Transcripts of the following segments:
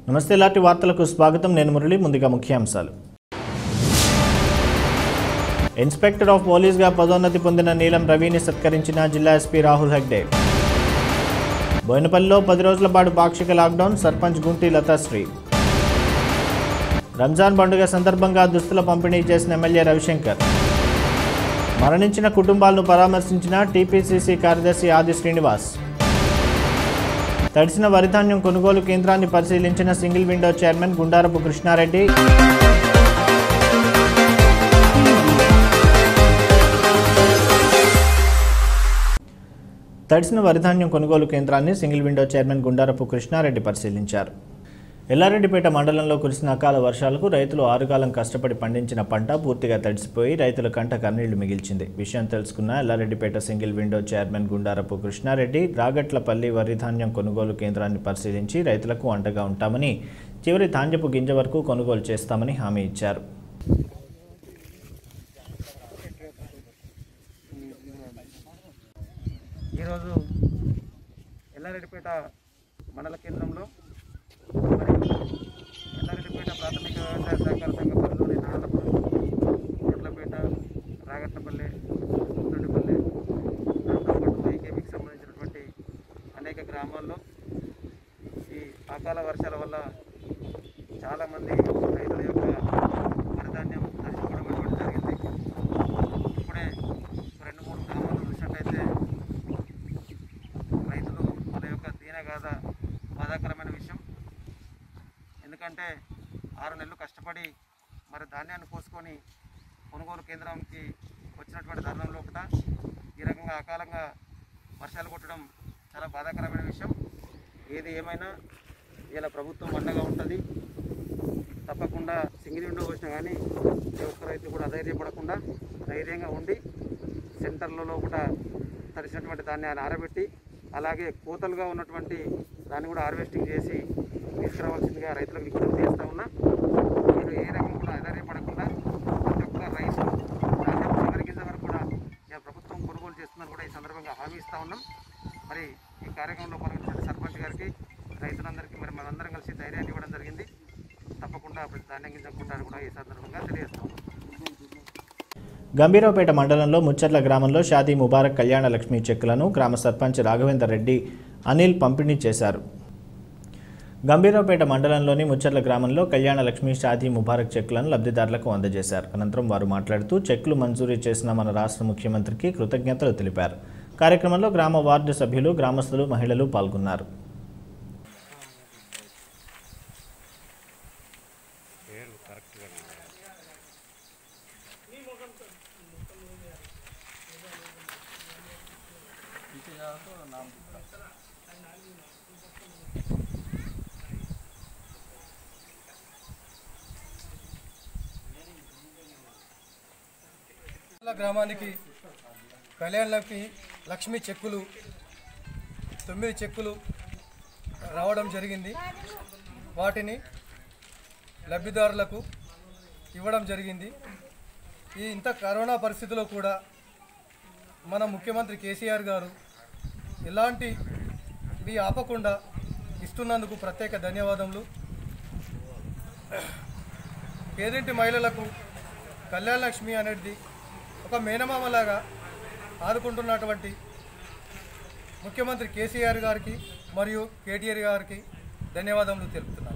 నమస్తే లాంటి వార్తలకు స్వాగతం నేను మురళి ముందుగా ముఖ్యాంశాలు ఇన్స్పెక్టర్ ఆఫ్ పోలీస్గా పదోన్నతి పొందిన నీలం రవిని సత్కరించిన జిల్లా ఎస్పీ రాహుల్ హెగ్డే బోయినపల్లిలో పది రోజుల పాటు పాక్షిక లాక్డౌన్ సర్పంచ్ గుంటి లతాశ్రీ రంజాన్ పండుగ సందర్భంగా దుస్తుల పంపిణీ చేసిన ఎమ్మెల్యే రవిశంకర్ మరణించిన కుటుంబాలను పరామర్శించిన టీపీసీసీ కార్యదర్శి ఆది శ్రీనివాస్ తడిసిన వరిధాన్యం కొనుగోలు కేంద్రాన్ని పరిశీలించిన single window chairman Gundarapu Krishna Reddy తడిసిన వరిధాన్యం కొనుగోలు కేంద్రాన్ని single window chairman Gundarapu Krishna Reddy పరిశీలించారు ఎల్లారెడ్డిపేట మండలంలో కురిసిన అకాల వర్షాలకు రైతులు ఆరుగాలం కష్టపడి పండించిన పంట పూర్తిగా తడిసిపోయి రైతుల కంట కన్నీళ్లు మిగిల్చింది విషయం తెలుసుకున్న Yellareddypet single window chairman Gundarapu Krishna Reddy Ragatlapalli వరిధాన్యం కొనుగోలు కేంద్రాన్ని పరిశీలించి రైతులకు అండగా ఉంటామని చివరి ధాన్యపు గింజ వరకు కొనుగోలు చేస్తామని హామీ ఇచ్చారు ఈరోజు ఎల్లారెడ్డిపేట మండల కేంద్రంలో మరి ఎల్లారెడ్డిపేట ప్రాథమిక వ్యవసాయ సహకార సంఘ పరిధిలోని నాడలపురం రోడ్లపేట రాగట్లపల్లె తొడిపల్లె దాంతోపాటు ఐకేబీకి సంబంధించినటువంటి అనేక గ్రామాల్లో ఈ అకాల వర్షాల వల్ల చాలామంది రైతుల యొక్క వరిధాన్యం నష్టపోవడం అనేటువంటి జరిగింది ఇప్పుడే రెండు మూడు గ్రామాల్లో చూసినట్టయితే రైతులు వాళ్ళ యొక్క దీనగాథ బాధాకరమైన విషయం ఎందుకంటే ఆరు నెలలు కష్టపడి మరి ధాన్యాన్ని కోసుకొని కొనుగోలు కేంద్రానికి వచ్చినటువంటి తరుణంలో ఒకట ఈ రకంగా అకాలంగా వర్షాలు కొట్టడం చాలా బాధాకరమైన విషయం ఏది ఏమైనా ఇలా ప్రభుత్వం అండగా ఉంటుంది తప్పకుండా సింగిల్ విండో వచ్చినా కానీ ఏ ఒక్క రైతులు కూడా అధైర్యపడకుండా ధైర్యంగా ఉండి సెంటర్లలో కూడా తడిసినటువంటి ధాన్యాన్ని ఆరబెట్టి అలాగే కోతలుగా ఉన్నటువంటి దాన్ని కూడా హార్వెస్టింగ్ చేసి తీసుకురావాల్సిందిగా రైతులకు విజ్ఞప్తి చేస్తా ఉన్నా మీరు ఏ రకం కూడా ఆధారపడకుండా ప్రతి ఒక్క రైతు ధాన్యం చివరి గింజ వరకు కూడా ఇక ప్రభుత్వం కొనుగోలు చేస్తుందని కూడా ఈ సందర్భంగా హామీ ఇస్తా ఉన్నాం మరి ఈ కార్యక్రమంలో పాల్గొన్న సర్పంచ్ గారికి రైతులందరికీ మరి మనందరం కలిసి ధైర్యాన్ని ఇవ్వడం జరిగింది తప్పకుండా ప్రతి ధాన్యం గింజ కొంటారు కూడా ఈ సందర్భంగా తెలియజేస్తాం గంభీరావుపేట మండలంలో ముచ్చర్ల గ్రామంలో షాదీ ముబారక్ కళ్యాణ లక్ష్మి చెక్కులను గ్రామ సర్పంచ్ రాఘవేందర్ రెడ్డి అనిల్ పంపిణీ చేశారు గంభీరావుపేట మండలంలోని ముచ్చర్ల గ్రామంలో కళ్యాణ లక్ష్మి షాదీ ముబారక్ చెక్కులను లబ్ధిదారులకు అందజేశారు అనంతరం వారు మాట్లాడుతూ చెక్కులు మంజూరు చేసిన మన రాష్ట్ర ముఖ్యమంత్రికి కృతజ్ఞతలు తెలిపారు కార్యక్రమంలో గ్రామ వార్డు సభ్యులు గ్రామస్తులు మహిళలు పాల్గొన్నారు మండల గ్రామానికి కళ్యాణ లక్ష్మి లక్ష్మి చెక్కులు తొమ్మిది చెక్కులు రావడం జరిగింది వాటిని లబ్ధిదారులకు ఇవ్వడం జరిగింది ఈ ఇంత కరోనా పరిస్థితిలో కూడా మన ముఖ్యమంత్రి కేసీఆర్ గారు ఎలాంటి ఇవి ఆపకుండా ఇస్తున్నందుకు ప్రత్యేక ధన్యవాదములు పేదింటి మహిళలకు కళ్యాణ లక్ష్మి అనేది ఒక మేనమామలాగా ఆదుకుంటున్నటువంటి ముఖ్యమంత్రి కేసీఆర్ గారికి మరియు కేటీఆర్ గారికి ధన్యవాదములు తెలుపుతున్నాను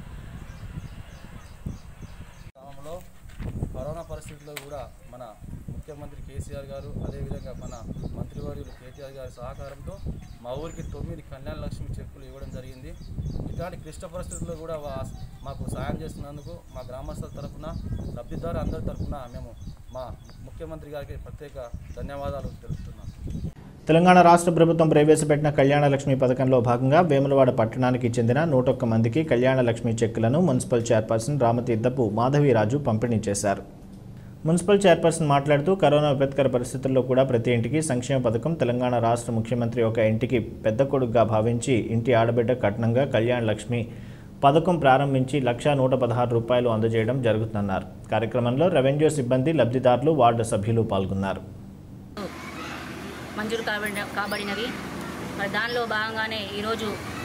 గ్రామంలో కరోనా పరిస్థితుల్లో కూడా మన ముఖ్యమంత్రి కేసీఆర్ గారు అదేవిధంగా మన మంత్రివర్యులు కేటీఆర్ గారి సహకారంతో మా ఊరికి తొమ్మిది కళ్యాణ లక్ష్మి చెక్కులు ఇవ్వడం జరిగింది ఇట్లాంటి క్లిష్ట పరిస్థితుల్లో కూడా వా- మాకు సాయం చేస్తున్నందుకు మా గ్రామస్తుల తరఫున లబ్ధిదారు అందరి తరఫున మేము మా ముఖ్యమంత్రి గారికి ప్రత్యేక ధన్యవాదాలు తెలుపుతున్నాం తెలంగాణ రాష్ట్ర ప్రభుత్వం ప్రవేశపెట్టిన కళ్యాణ లక్ష్మి పథకంలో భాగంగా వేములవాడ పట్టణానికి చెందిన నూటొక్క మందికి కళ్యాణ లక్ష్మి చెక్కులను మున్సిపల్ చైర్పర్సన్ రామతీర్థపు మాధవీరాజు పంపిణీ చేశారు మున్సిపల్ చైర్పర్సన్ మాట్లాడుతూ కరోనా విపత్కర పరిస్థితుల్లో కూడా ప్రతి ఇంటికి సంక్షేమ పథకం తెలంగాణ రాష్ట్ర ముఖ్యమంత్రి ఒక ఇంటికి పెద్ద కొడుకుగా భావించి ఇంటి ఆడబిడ్డ కట్నంగా కళ్యాణ లక్ష్మి పథకం ప్రారంభించి లక్షా నూట పదహారు రూపాయలు అందజేయడం జరుగుతుందన్నారు కార్యక్రమంలో రెవెన్యూ సిబ్బంది లబ్ధిదారులు వార్డు సభ్యులు పాల్గొన్నారు మంజూరు కాబడిన కాబడినవి మరి దానిలో భాగంగానే ఈరోజు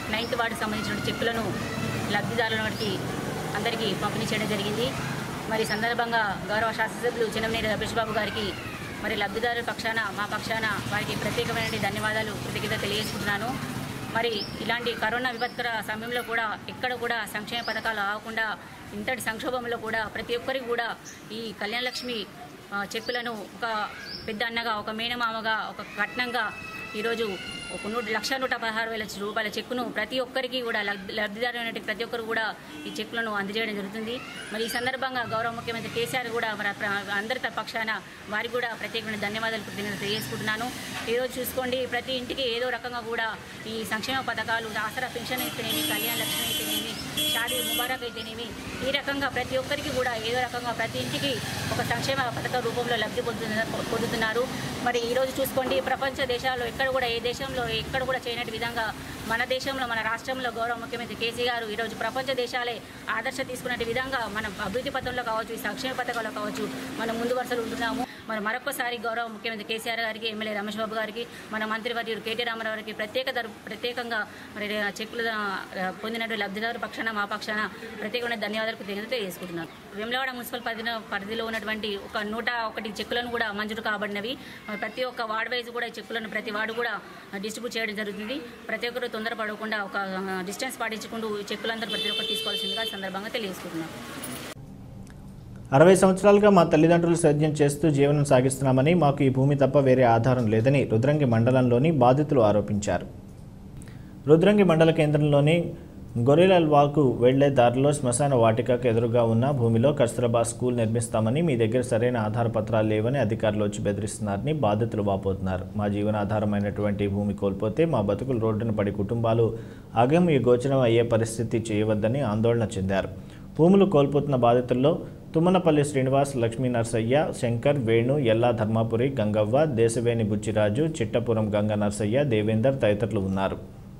నైన్త్ వార్డుకు సంబంధించిన చెక్కులను లబ్ధిదారులకి అందరికీ పంపిణీ చేయడం జరిగింది మరి ఈ సందర్భంగా గౌరవ శాసనసభ్యులు చిన్నమనేని రమేష్ బాబు గారికి మరి లబ్ధిదారుల పక్షాన మా పక్షాన వారికి ప్రత్యేకమైన ధన్యవాదాలు కృతజ్ఞత తెలియజేసుకుంటున్నాను మరి ఇలాంటి కరోనా విపత్కర సమయంలో కూడా ఎక్కడ కూడా సంక్షేమ పథకాలు ఆగకుండా ఇంతటి సంక్షోభంలో కూడా ప్రతి ఒక్కరికి కూడా ఈ కళ్యాణ లక్ష్మి ఆ, చెక్కులను ఒక పెద్ద అన్నగా ఒక మేనమామగా ఒక కట్నంగా ఈరోజు ఒక నూట లక్ష నూట పదహారు వేల రూపాయల చెక్కును ప్రతి ఒక్కరికి కూడా లబ్ధి లబ్ధిదారు అయినటువంటి ప్రతి ఒక్కరు కూడా ఈ చెక్కులను అందజేయడం జరుగుతుంది మరి ఈ సందర్భంగా గౌరవ ముఖ్యమంత్రి కేసీఆర్ కూడా మరి ప్ర- అందరి త- పక్షాన వారికి కూడా ప్రత్యేకమైన ధన్యవాదాలు కృతజ్ఞతలు తెలియజేసుకుంటున్నాను ఈరోజు చూసుకోండి ప్రతి ఇంటికి ఏదో రకంగా కూడా ఈ సంక్షేమ పథకాలు ఆసరా పెన్షన్ అయితేనేమి కళ్యాణ లక్ష్మి అయితేనేమి షాదీ ముబారక్ అయితేనేమి ఈ రకంగా ప్రతి ఒక్కరికి కూడా ఏదో రకంగా ప్రతి ఇంటికి ఒక సంక్షేమ పథక రూపంలో లబ్ధి పొందుతున్న పొందుతున్నారు మరి ఈరోజు చూసుకోండి ప్రపంచ దేశాల్లో ఎక్కడ కూడా ఏ దేశంలో ఎక్కడ కూడా చేయనట్టు విధంగా మన దేశంలో మన రాష్ట్రంలో గౌరవ ముఖ్యమంత్రి కేసీ గారు ఈరోజు ప్రపంచ దేశాలే ఆదర్శ తీసుకునే విధంగా మనం అభివృద్ధి పథంలో కావచ్చు ఈ సంక్షేమ పథకాల్లో కావచ్చు మనం ముందు వరుసలు ఉంటున్నాము మరి మరొకసారి గౌరవ ముఖ్యమంత్రి కేసీఆర్ గారికి ఎమ్మెల్యే రమేష్ బాబు గారికి మన మంత్రివర్యుడు కేటీ రామారావు గారికి ప్రత్యేక ధర- ప్రత్యేకంగా మరి చెక్కులు ఆ, పొందినటువంటి లబ్ధిదారు పక్షాన మా పక్షాన ప్రత్యేకమైన ధన్యవాదాలు కృతజ్ఞతలు తెలియజేసుకుంటున్నాను వేములవాడ మున్సిపల్ పరిధిలో పరిధిలో ఉన్నటువంటి ఒక నూట ఒకటి చెక్కులను కూడా మంజూరు కాబడినవి మరి ప్రతి ఒక్క వార్డ్ వైజ్ కూడా ఈ చెక్కులను ప్రతి వార్డు కూడా డిస్ట్రిబ్యూట్ చేయడం జరుగుతుంది ప్రతి ఒక్కరు తొందరపడకుండా ఒక డిస్టెన్స్ పాటించుకుంటూ ఈ చెక్కులందరూ ప్రతి ఒక్కరు తీసుకోవాల్సిందిగా ఈ సందర్భంగా తెలియజేసుకుంటున్నాను అరవై సంవత్సరాలుగా మా తల్లిదండ్రులు సేద్యం చేస్తూ జీవనం సాగిస్తున్నామని మాకు ఈ భూమి తప్ప వేరే ఆధారం లేదని రుద్రంగి మండలంలోని బాధితులు ఆరోపించారు రుద్రంగి మండల కేంద్రంలోని గొరిలాల్ వాకు వెళ్లే దారిలో శ్మశాన వాటికకు ఎదురుగా ఉన్న భూమిలో కస్తూరబా స్కూల్ నిర్మిస్తామని మీ దగ్గర సరైన ఆధార పత్రాలు లేవని అధికారులు వచ్చి బెదిరిస్తున్నారని బాధితులు వాపోతున్నారు మా జీవనాధారమైనటువంటి భూమి కోల్పోతే మా బతుకులు రోడ్డున పడి కుటుంబాలు అగమ్య గోచరం అయ్యే పరిస్థితి చేయవద్దని ఆందోళన చెందారు భూములు కోల్పోతున్న బాధితుల్లో తుమ్మనపల్లి శ్రీనివాస్ లక్ష్మీ నర్సయ్య శంకర్ వేణు ఎల్లా ధర్మాపురి గంగవ్వ దేశవేణి బుచ్చిరాజు చిట్టపురం గంగ నర్సయ్య దేవేందర్ తదితరులు ఉన్నారు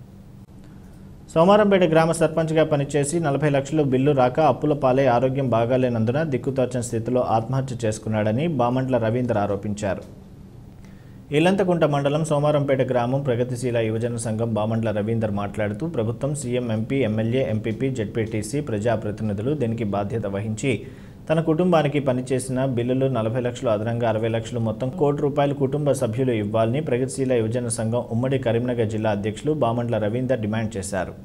సోమారంపేట గ్రామ సర్పంచ్గా పనిచేసి నలభై లక్షలు బిల్లు రాక అప్పుల పాలై ఆరోగ్యం బాగాలేనందున దిక్కుతోచని స్థితిలో ఆత్మహత్య చేసుకున్నాడని బామంట్ల రవీంద్ర ఆరోపించారు ఇల్లంతకుంట మండలం సోమారంపేట గ్రామం ప్రగతిశీల యువజన సంఘం బామండ్ల రవీందర్ మాట్లాడుతూ ప్రభుత్వం CM MP MLA MPP ZPTC ప్రజాప్రతినిధులు దీనికి బాధ్యత వహించి తన కుటుంబానికి పనిచేసిన బిల్లులు నలభై లక్షలు అదనంగా అరవై లక్షలు మొత్తం కోటి రూపాయలు కుటుంబ సభ్యులు ఇవ్వాలని ప్రగతిశీల యువజన సంఘం ఉమ్మడి కరీంనగర్ జిల్లా అధ్యక్షులు బామండ్ల రవీందర్ డిమాండ్ చేశారు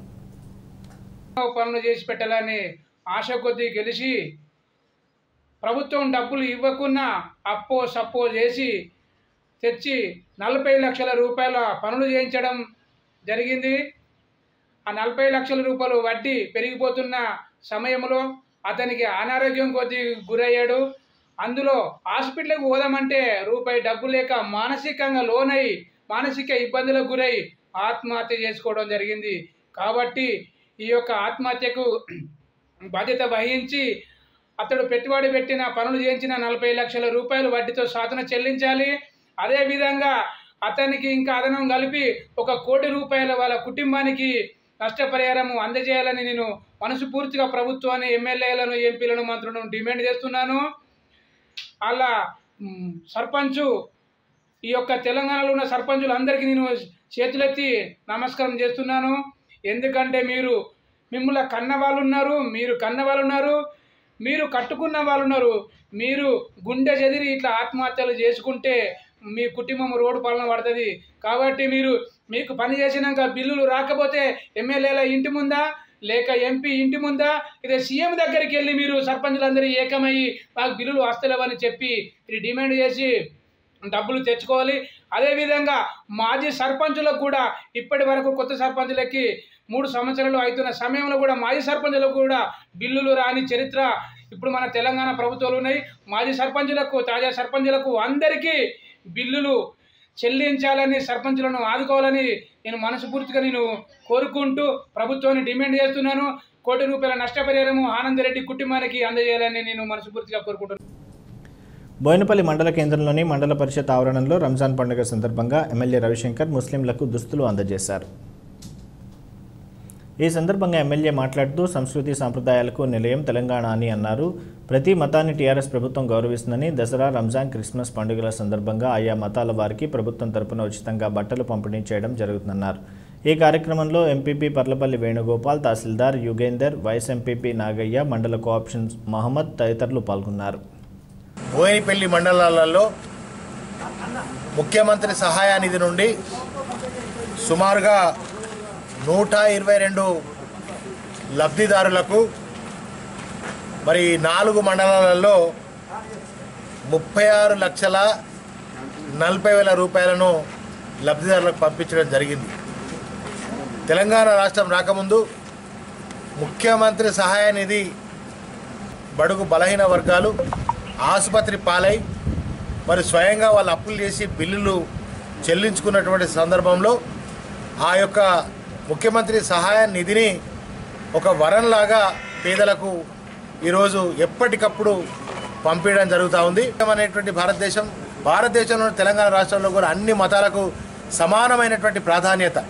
పనులు చేసి పెట్టాలని ఆశ కొద్దీ గెలిచి ప్రభుత్వం డబ్బులు ఇవ్వకున్నా అప్పో సప్పో చేసి తెచ్చి నలభై లక్షల రూపాయల పనులు చేయించడం జరిగింది ఆ నలభై లక్షల రూపాయలు వడ్డీ పెరిగిపోతున్న సమయంలో అతనికి అనారోగ్యం కొద్దీ గురయ్యాడు అందులో హాస్పిటల్కి పోదామంటే రూపాయి డబ్బు లేక మానసికంగా లోనై మానసిక ఇబ్బందులకు గురై ఆత్మహత్య చేసుకోవడం జరిగింది కాబట్టి ఈ యొక్క ఆత్మహత్యకు బాధ్యత వహించి అతడు పెట్టుబడి పెట్టిన పనులు చేయించిన నలభై లక్షల రూపాయలు వడ్డీతో సాధన చెల్లించాలి అదేవిధంగా అతనికి ఇంకా అదనం కలిపి ఒక కోటి రూపాయల వాళ్ళ కుటుంబానికి నష్టపరిహారం అందజేయాలని నేను మనస్ఫూర్తిగా ప్రభుత్వాన్ని ఎమ్మెల్యేలను ఎంపీలను మంత్రులను డిమాండ్ చేస్తున్నాను అలా మ్, సర్పంచు ఈ యొక్క తెలంగాణలో ఉన్న సర్పంచులందరికీ నేను చేతులెత్తి నమస్కారం చేస్తున్నాను ఎందుకంటే మీరు మిమ్మల్ని కన్న వాళ్ళు ఉన్నారు మీరు కన్న వాళ్ళు ఉన్నారు మీరు కట్టుకున్న వాళ్ళు ఉన్నారు మీరు గుండె చెదిరి ఇట్లా ఆత్మహత్యలు చేసుకుంటే మీ కుటుంబం రోడ్డు పాలన పడుతుంది కాబట్టి మీరు మీకు పని చేసినాక బిల్లులు రాకపోతే ఎమ్మెల్యేల ఇంటి ముందా లేక ఎంపీ ఇంటి ముందా ఇదే సీఎం దగ్గరికి వెళ్ళి మీరు సర్పంచులందరూ ఏకమయ్యి మాకు బిల్లులు వస్తలేవని చెప్పి ఇది డిమాండ్ చేసి డబ్బులు తెచ్చుకోవాలి అదేవిధంగా మాజీ సర్పంచులకు కూడా ఇప్పటి వరకు కొత్త సర్పంచులకి మూడు సంవత్సరాలు అవుతున్న సమయంలో కూడా మాజీ సర్పంచులకు కూడా బిల్లులు రాని చరిత్ర ఇప్పుడు మన తెలంగాణ ప్రభుత్వాలు ఉన్నాయి మాజీ సర్పంచులకు తాజా సర్పంచులకు అందరికీ బిల్లులు చెల్లించాలని సర్పంచులను ఆదుకోవాలని నేను మనస్ఫూర్తిగా నేను కోరుకుంటూ ప్రభుత్వాన్ని డిమాండ్ చేస్తున్నాను కోటి రూపాయల నష్టపరిహారము ఆనందరెడ్డి కుటుంబానికి అందజేయాలని నేను మనస్ఫూర్తిగా కోరుకుంటున్నాను బోయినపల్లి మండల కేంద్రంలోని మండల పరిషత్ ఆవరణంలో రంజాన్ పండుగ సందర్భంగా ఎమ్మెల్యే రవిశంకర్ ముస్లింలకు దుస్తులు అందజేశారు ఈ సందర్భంగా ఎమ్మెల్యే మాట్లాడుతూ సంస్కృతి సాంప్రదాయాలకు నిలయం తెలంగాణ అని అన్నారు ప్రతి మతాన్ని టీఆర్ఎస్ ప్రభుత్వం గౌరవిస్తుందని దసరా రంజాన్ క్రిస్మస్ పండుగల సందర్భంగా ఆయా మతాల వారికి ప్రభుత్వం తరపున ఉచితంగా బట్టలు పంపిణీ చేయడం జరుగుతుందన్నారు ఈ కార్యక్రమంలో MPP Parlapalli Venugopal tahsildar Yugender vice MPP Nagaiah మండల కోఆప్షన్ మహమ్మద్ తదితరులు పాల్గొన్నారు బోయినపల్లి మండలాలలో ముఖ్యమంత్రి సహాయ నిధి నుండి సుమారుగా నూట ఇరవై రెండు లబ్ధిదారులకు మరి నాలుగు మండలాలలో ముప్పై ఆరు లక్షల నలభై వేల రూపాయలను లబ్ధిదారులకు పంపించడం జరిగింది తెలంగాణ రాష్ట్రం రాకముందు ముఖ్యమంత్రి సహాయ నిధి బడుగు బలహీన వర్గాలు ఆసుపత్రి పాలై మరి స్వయంగా వాళ్ళు అప్పులు చేసి బిల్లులు చెల్లించుకున్నటువంటి సందర్భంలో ఆ యొక్క ముఖ్యమంత్రి సహాయ నిధిని ఒక వరంలాగా పేదలకు ఈరోజు ఎప్పటికప్పుడు పంపించడం జరుగుతూ ఉంది అనేటువంటి భారతదేశం భారతదేశంలో తెలంగాణ రాష్ట్రంలో కూడా అన్ని మతాలకు సమానమైనటువంటి ప్రాధాన్యత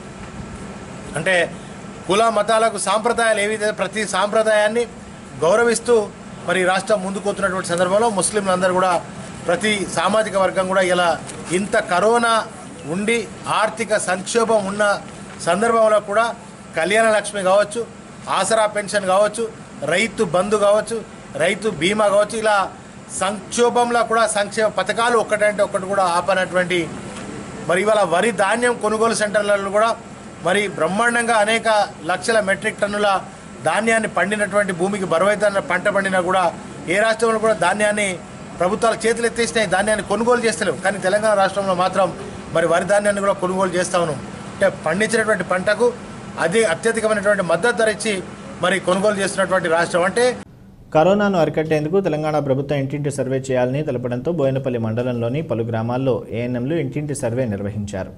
అంటే కుల మతాలకు సాంప్రదాయాలు ఏవి ప్రతి సాంప్రదాయాన్ని గౌరవిస్తూ మరి రాష్ట్రం ముందుకు పోతున్నటువంటి సందర్భంలో ముస్లింలందరూ కూడా ప్రతి సామాజిక వర్గం కూడా ఇలా ఇంత కరోనా ఉండి ఆర్థిక సంక్షోభం ఉన్న సందర్భంలో కూడా కళ్యాణ లక్ష్మి కావచ్చు ఆసరా పెన్షన్ కావచ్చు రైతు బంధు కావచ్చు రైతు బీమా కావచ్చు ఇలా సంక్షోభంలో కూడా సంక్షేమ పథకాలు ఒక్కటంటే ఒక్కటి కూడా ఆపనటువంటి మరి ఇవాళ వరి ధాన్యం కొనుగోలు సెంటర్లలో కూడా మరి బ్రహ్మాండంగా అనేక లక్షల మెట్రిక్ టన్నుల ధాన్యాన్ని పండినటువంటి భూమికి బరువైతే పంట పండినా కూడా ఏ రాష్ట్రంలో కూడా ధాన్యాన్ని ప్రభుత్వాలు చేతులు ఎత్తేసినాయి ధాన్యాన్ని కొనుగోలు చేస్తలేవు కానీ తెలంగాణ రాష్ట్రంలో మాత్రం మరి వరి ధాన్యాన్ని కూడా కొనుగోలు చేస్తా ఉన్నాం అంటే పండించినటువంటి పంటకు అదే అత్యధికమైనటువంటి మద్దతు ధర ఇచ్చి మరి కొనుగోలు చేస్తున్నటువంటి రాష్ట్రం అంటే కరోనాను అరికట్టేందుకు తెలంగాణ ప్రభుత్వం ఇంటింటి సర్వే చేయాలని తెలపడంతో బోయినపల్లి మండలంలోని పలు గ్రామాల్లో ఏఎన్ఎంలు ఇంటింటి సర్వే నిర్వహించారు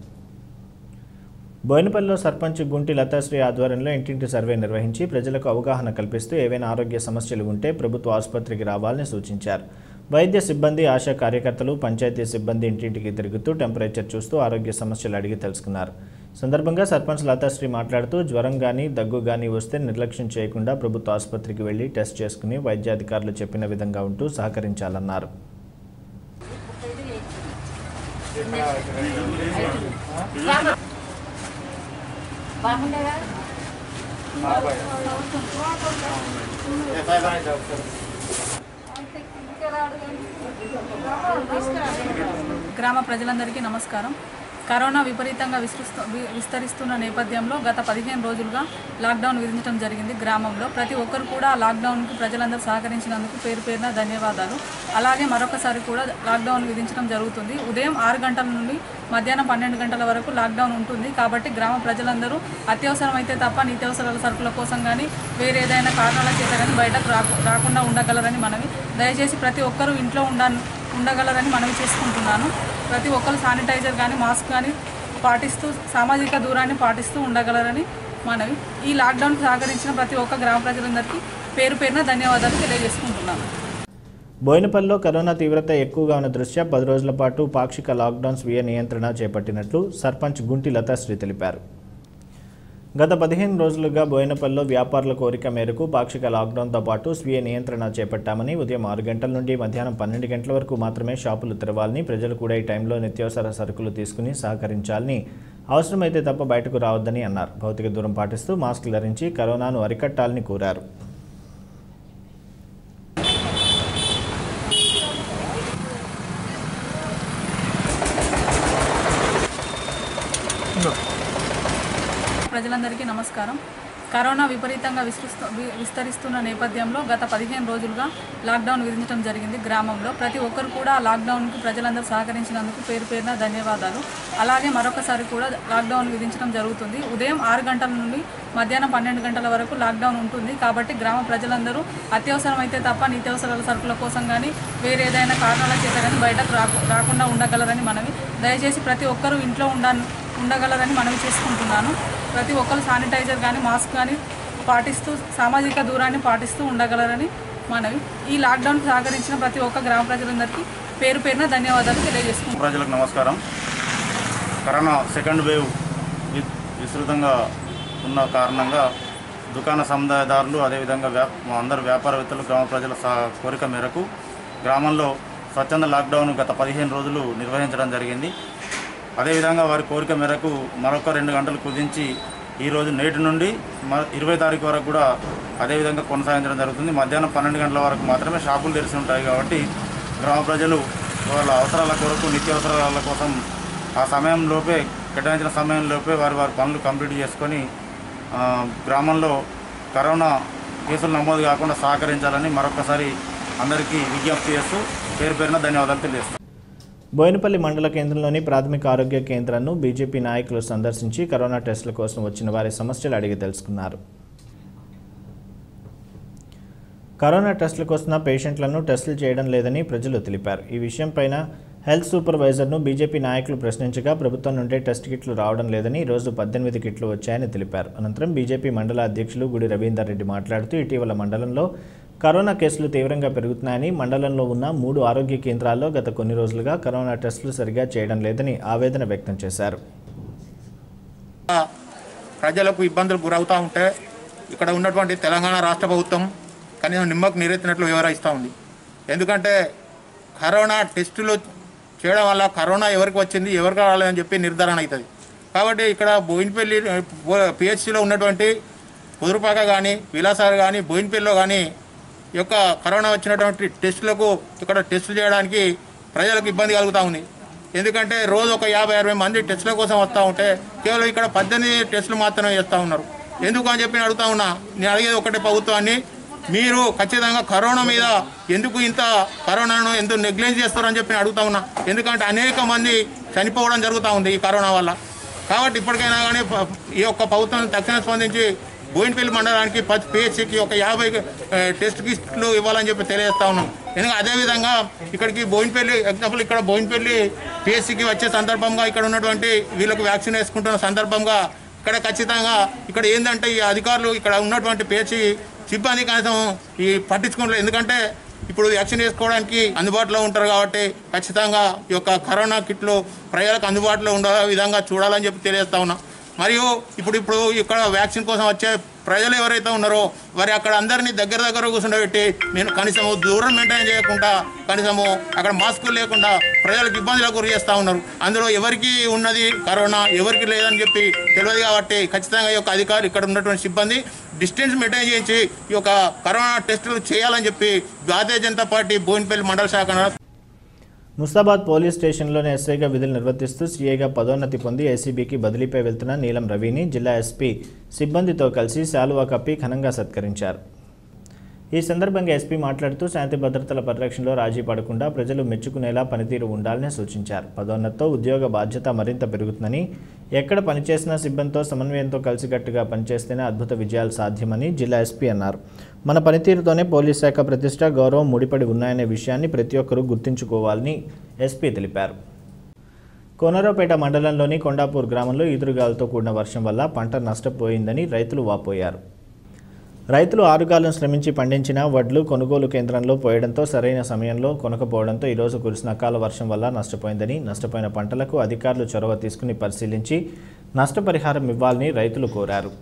బోయినపల్లిలో సర్పంచ్ గుంటి లతాశ్రీ ఆధ్వర్యంలో ఇంటింటి సర్వే నిర్వహించి ప్రజలకు అవగాహన కల్పిస్తూ ఏవైనా ఆరోగ్య సమస్యలు ఉంటే ప్రభుత్వ ఆసుపత్రికి రావాలని సూచించారు వైద్య సిబ్బంది ఆశా కార్యకర్తలు పంచాయతీ సిబ్బంది ఇంటింటికి తిరుగుతూ టెంపరేచర్ చూస్తూ ఆరోగ్య సమస్యలు అడిగి తెలుసుకున్నారు సందర్భంగా సర్పంచ్ లతాశ్రీ మాట్లాడుతూ జ్వరం కానీ దగ్గు కానీ వస్తే నిర్లక్ష్యం చేయకుండా ప్రభుత్వ ఆసుపత్రికి వెళ్లి టెస్ట్ చేసుకుని వైద్యాధికారులు చెప్పిన విధంగా ఉంటూ సహకరించాలన్నారు గ్రామ ప్రజలందరికీ నమస్కారం కరోనా విపరీతంగా విస్తృస్తు వి- విస్తరిస్తున్న నేపథ్యంలో గత పదిహేను రోజులుగా లాక్డౌన్ విధించడం జరిగింది గ్రామంలో ప్రతి ఒక్కరు కూడా ఆ లాక్డౌన్కి ప్రజలందరూ సహకరించినందుకు పేరు పేరున ధన్యవాదాలు అలాగే మరొకసారి కూడా లాక్డౌన్ విధించడం జరుగుతుంది ఉదయం ఆరు గంటల నుండి మధ్యాహ్నం పన్నెండు గంటల వరకు లాక్డౌన్ ఉంటుంది కాబట్టి గ్రామ ప్రజలందరూ అత్యవసరమైతే తప్ప నిత్యావసరాల సరుకుల కోసం కానీ వేరే ఏదైనా కారణాల చేత కానీ బయటకు రాకు రాకుండా ఉండగలరని మనవి దయచేసి ప్రతి ఒక్కరూ ఇంట్లో ఉండ ఉండగలరని మనవి చేసుకుంటున్నాను ప్రతి ఒక్కరు శానిటైజర్ కానీ మాస్క్ కానీ పాటిస్తూ సామాజిక దూరాన్ని పాటిస్తూ ఉండగలరని మనవి ఈ లాక్డౌన్కి సహకరించిన ప్రతి ఒక్క గ్రామ ప్రజలందరికీ పేరు పేరున ధన్యవాదాలు తెలియజేసుకుంటున్నాను బోయినపల్లిలో కరోనా తీవ్రత ఎక్కువగా ఉన్న దృష్ట్యా పది రోజుల పాటు పాక్షిక లాక్డౌన్ స్వీయ నియంత్రణ చేపట్టినట్లు సర్పంచ్ గుంటి లతాశ్రీ తెలిపారు గత పదిహేను రోజులుగా బోయినపల్లిలో వ్యాపారుల కోరిక మేరకు పాక్షిక లాక్డౌన్తో పాటు స్వీయ నియంత్రణ చేపట్టామని ఉదయం ఆరు గంటల నుండి మధ్యాహ్నం పన్నెండు గంటల వరకు మాత్రమే షాపులు తెరవాలని ప్రజలు కూడా ఈ టైంలో నిత్యావసర సరుకులు తీసుకుని సహకరించాలని అవసరమైతే తప్ప బయటకు రావద్దని అన్నారు భౌతిక దూరం పాటిస్తూ మాస్క్ ధరించి కరోనాను అరికట్టాలని కోరారు ప్రజలందరికీ నమస్కారం కరోనా విపరీతంగా విస్తృస్తు వి- విస్తరిస్తున్న నేపథ్యంలో గత పదిహేను రోజులుగా లాక్డౌన్ విధించడం జరిగింది గ్రామంలో ప్రతి ఒక్కరు కూడా ఆ లాక్డౌన్కి ప్రజలందరూ సహకరించినందుకు పేరు పేరున ధన్యవాదాలు అలాగే మరొకసారి కూడా లాక్డౌన్ విధించడం జరుగుతుంది ఉదయం ఆరు గంటల నుండి మధ్యాహ్నం పన్నెండు గంటల వరకు లాక్డౌన్ ఉంటుంది కాబట్టి గ్రామ ప్రజలందరూ అత్యవసరమైతే తప్ప నిత్యావసరాల సరుకుల కోసం కానీ వేరే ఏదైనా కారణాల చేత కానీ బయటకు రాకు రాకుండా ఉండగలరని మనవి దయచేసి ప్రతి ఒక్కరూ ఇంట్లో ఉండ ఉండగలరని మనవి చేసుకుంటున్నాను ప్రతి ఒక్కరు శానిటైజర్ కానీ మాస్క్ కానీ పాటిస్తూ సామాజిక దూరాన్ని పాటిస్తూ ఉండగలరని మనవి ఈ లాక్డౌన్కి సహకరించిన ప్రతి ఒక్క గ్రామ ప్రజలందరికీ పేరు పేరున ధన్యవాదాలు తెలియజేసుకుంటున్నాను ప్రజలకు నమస్కారం కరోనా సెకండ్ వేవ్ వి- విస్తృతంగా ఉన్న కారణంగా దుకాణ సముదాయదారులు అదేవిధంగా వ్యా అందరు వ్యాపారవేత్తలు గ్రామ ప్రజల సహ కోరిక మేరకు గ్రామంలో స్వచ్ఛంద లాక్డౌన్ గత పదిహేను రోజులు నిర్వహించడం జరిగింది అదేవిధంగా వారి కోరిక మేరకు మరొక రెండు గంటలు కుదించి ఈరోజు నేటి నుండి మ ఇరవై తారీఖు వరకు కూడా అదేవిధంగా కొనసాగించడం జరుగుతుంది మధ్యాహ్నం పన్నెండు గంటల వరకు మాత్రమే షాపులు తెరిచి ఉంటాయి కాబట్టి గ్రామ ప్రజలు వాళ్ళ అవసరాల కొరకు నిత్యావసరాల కోసం ఆ సమయంలోపే కేటాయించిన సమయంలోపే వారి వారి పనులు కంప్లీట్ చేసుకొని ఆ, గ్రామంలో కరోనా కేసులు నమోదు కాకుండా సహకరించాలని మరొకసారి అందరికీ విజ్ఞప్తి చేస్తూ పేరు పేరున ధన్యవాదాలు తెలియజేస్తాను బోయినపల్లి మండల కేంద్రంలోని ప్రాథమిక ఆరోగ్య కేంద్రాన్ని బీజేపీ నాయకులు సందర్శించి కరోనా టెస్టుల కోసం వచ్చిన వారి సమస్యలు అడిగి తెలుసుకున్నారు కరోనా టెస్టుల కోసం పేషెంట్లను టెస్టులు చేయడం లేదని ప్రజలు తెలిపారు ఈ విషయంపైన హెల్త్ సూపర్వైజర్ను బీజేపీ నాయకులు ప్రశ్నించగా ప్రభుత్వం నుండే టెస్ట్ కిట్లు రావడం లేదని ఈ రోజు పద్దెనిమిది కిట్లు వచ్చాయని తెలిపారు అనంతరం బీజేపీ మండల అధ్యక్షులు గుడి రవీందర్ రెడ్డి మాట్లాడుతూ ఇటీవల మండలంలో కరోనా కేసులు తీవ్రంగా పెరుగుతున్నాయని మండలంలో ఉన్న మూడు ఆరోగ్య కేంద్రాల్లో గత కొన్ని రోజులుగా కరోనా టెస్టులు సరిగా చేయడం లేదని ఆవేదన వ్యక్తం చేశారు ప్రజలకు ఇబ్బందులు గురవుతూ ఉంటే ఇక్కడ ఉన్నటువంటి తెలంగాణ రాష్ట్ర ప్రభుత్వం కనీసం నిమ్మకు నీరెత్తినట్లు వివరిస్తూ ఉంది ఎందుకంటే కరోనా టెస్టులు చేయడం వల్ల కరోనా ఎవరికి వచ్చింది ఎవరికి రాలేదని చెప్పి నిర్ధారణ అవుతుంది కాబట్టి ఇక్కడ బోయినపల్లి పిహెచ్సిలో ఉన్నటువంటి కుదురుపాక కానీ విలాసాలు కానీ బోయినపల్లిలో కానీ ఈ యొక్క కరోనా వచ్చినటువంటి టెస్టులకు ఇక్కడ టెస్టులు చేయడానికి ప్రజలకు ఇబ్బంది కలుగుతూ ఉంది ఎందుకంటే రోజు ఒక యాభై అరవై మంది టెస్టుల కోసం వస్తూ ఉంటే కేవలం ఇక్కడ పద్దెనిమిది టెస్టులు మాత్రమే చేస్తూ ఉన్నారు ఎందుకు అని చెప్పి నేను అడుగుతా ఉన్నా నేను అడిగేది ఒకటే ప్రభుత్వాన్ని మీరు ఖచ్చితంగా కరోనా మీద ఎందుకు ఇంత కరోనాను ఎందుకు నెగ్లెక్ట్ చేస్తారని చెప్పి నేను అడుగుతా ఉన్నా ఎందుకంటే అనేక మంది చనిపోవడం జరుగుతూ ఉంది ఈ కరోనా వల్ల కాబట్టి ఇప్పటికైనా కానీ ప- ఈ యొక్క ప్రభుత్వం తక్షణ స్పందించి బోయినపల్లి మండలానికి ప్రతి పిహెచ్సికి ఒక యాభై ఆ, టెస్ట్ కిట్లు ఇవ్వాలని చెప్పి తెలియజేస్తా ఉన్నాం ఎందుకంటే అదేవిధంగా ఇక్కడికి బోయినపల్లి ఎగ్జాంపుల్ ఇక్కడ బోయినపల్లి పిహెచ్సికి వచ్చే సందర్భంగా ఇక్కడ ఉన్నటువంటి వీళ్ళకు వ్యాక్సిన్ వేసుకుంటున్న సందర్భంగా ఇక్కడ ఖచ్చితంగా ఇక్కడ ఏంటంటే ఈ అధికారులు ఇక్కడ ఉన్నటువంటి పిహెచ్సి సిబ్బంది కనీసం ఈ పట్టించుకోవట్లేదు ఎందుకంటే ఇప్పుడు వ్యాక్సిన్ వేసుకోవడానికి అందుబాటులో ఉంటారు కాబట్టి ఖచ్చితంగా ఈ యొక్క కరోనా కిట్లు ప్రజలకు అందుబాటులో ఉండే విధంగా చూడాలని చెప్పి తెలియజేస్తా ఉన్నా మరియు ఇప్పుడు ఇప్పుడు ఇక్కడ వ్యాక్సిన్ కోసం వచ్చే ప్రజలు ఎవరైతే ఉన్నారో వారి అక్కడ అందరినీ దగ్గర దగ్గర కూర్చుండబెట్టి నేను కనీసము దూరం మెయింటైన్ చేయకుండా కనీసము అక్కడ మాస్కులు లేకుండా ప్రజలకు ఇబ్బందులకు గురి చేస్తూ ఉన్నారు అందులో ఎవరికి ఉన్నది కరోనా ఎవరికి లేదని చెప్పి తెలియదు కాబట్టి ఖచ్చితంగా ఈ యొక్క అధికారులు ఇక్కడ ఉన్నటువంటి సిబ్బంది డిస్టెన్స్ మెయింటైన్ చేయించి ఈ యొక్క కరోనా టెస్టులు చేయాలని చెప్పి భారతీయ జనతా పార్టీ బోయినపల్లి మండల శాఖ ముస్తాబాద్ పోలీస్ స్టేషన్లోని ఎస్ఐగా విధులు నిర్వర్తిస్తూ సీఐగా పదోన్నతి పొంది ఏసీబీకి బదిలీపై వెళ్తున్న నీలం రవిని జిల్లా ఎస్పీ సిబ్బందితో కలిసి శాలువా కప్పి ఘనంగా సత్కరించారు ఈ సందర్భంగా ఎస్పీ మాట్లాడుతూ శాంతి భద్రతల పరిరక్షణలో రాజీ పడకుండా ప్రజలు మెచ్చుకునేలా పనితీరు ఉండాలని సూచించారు పదోన్నతితో ఉద్యోగ బాధ్యత మరింత పెరుగుతుందని ఎక్కడ పనిచేసినా సిబ్బందితో సమన్వయంతో కలిసికట్టుగా పనిచేస్తేనే అద్భుత విజయాలు సాధ్యమని జిల్లా ఎస్పీ అన్నారు మన పనితీరుతోనే పోలీస్ శాఖ ప్రతిష్ట గౌరవం ముడిపడి ఉన్నాయనే విషయాన్ని ప్రతి ఒక్కరూ గుర్తుంచుకోవాలని ఎస్పీ తెలిపారు కోనరావుపేట మండలంలోని కొండాపూర్ గ్రామంలో ఈదురుగాలతో కూడిన వర్షం వల్ల పంట నష్టపోయిందని రైతులు వాపోయారు రైతులు ఆరుగాలం శ్రమించి పండించిన వడ్లు కొనుగోలు కేంద్రంలో పోయడంతో సరైన సమయంలో కొనకపోవడంతో ఈరోజు కురిసిన అకాల వర్షం వల్ల నష్టపోయిందని నష్టపోయిన పంటలకు అధికారులు చొరవ తీసుకుని పరిశీలించి నష్టపరిహారం ఇవ్వాలని రైతులు కోరారు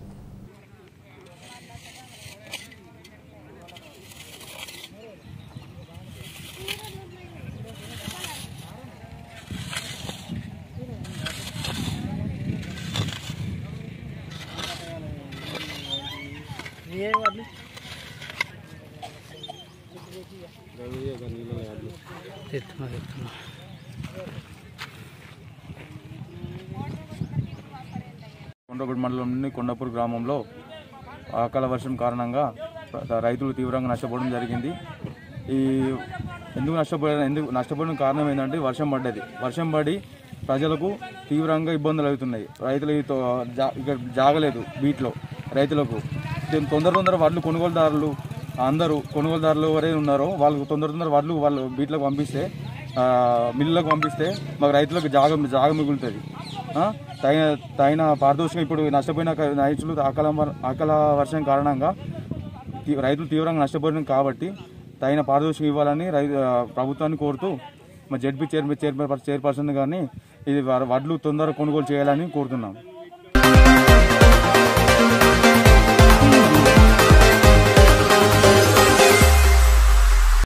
కొండపూడి మండలంలోని కొండపూర్ గ్రామంలో అకాల వర్షం కారణంగా ర- రైతులు తీవ్రంగా నష్టపోవడం జరిగింది ఈ ఎందుకు నష్టపోయారు ఎందుకు నష్టపోవడం కారణం ఏంటంటే వర్షం పడ్డది వర్షం పడి ప్రజలకు తీవ్రంగా ఇబ్బందులు అవుతున్నాయి రైతులు ఈ తో- జా- ఇక్కడ జాగలేదు బీట్లో రైతులకు దీని తొందర తొందర వడ్లు కొనుగోలుదారులు అందరూ కొనుగోలుదారులు ఎవరైతే ఉన్నారో వాళ్ళకు తొందర తొందర వడ్లు వాళ్ళు బీట్లకు పంపిస్తే ఆ, మిల్లులకు పంపిస్తే మాకు రైతులకు జాగ జాగ మిగులుతుంది ఆ, తగిన తగిన పారదర్శకం ఇప్పుడు నష్టపోయిన క- రైతులు అకాల వర్- అకాల వర్షం కారణంగా తీ- రైతులు తీవ్రంగా నష్టపోయిన కాబట్టి తగిన పారదర్శకం ఇవ్వాలని రైతు ఆ, ప్రభుత్వాన్ని కోరుతూ మా జడ్పీ చైర్మన్ చైర్మన్ చైర్పర్సన్ కానీ ఇది వ- వడ్లు తొందరగా కొనుగోలు చేయాలని కోరుతున్నాం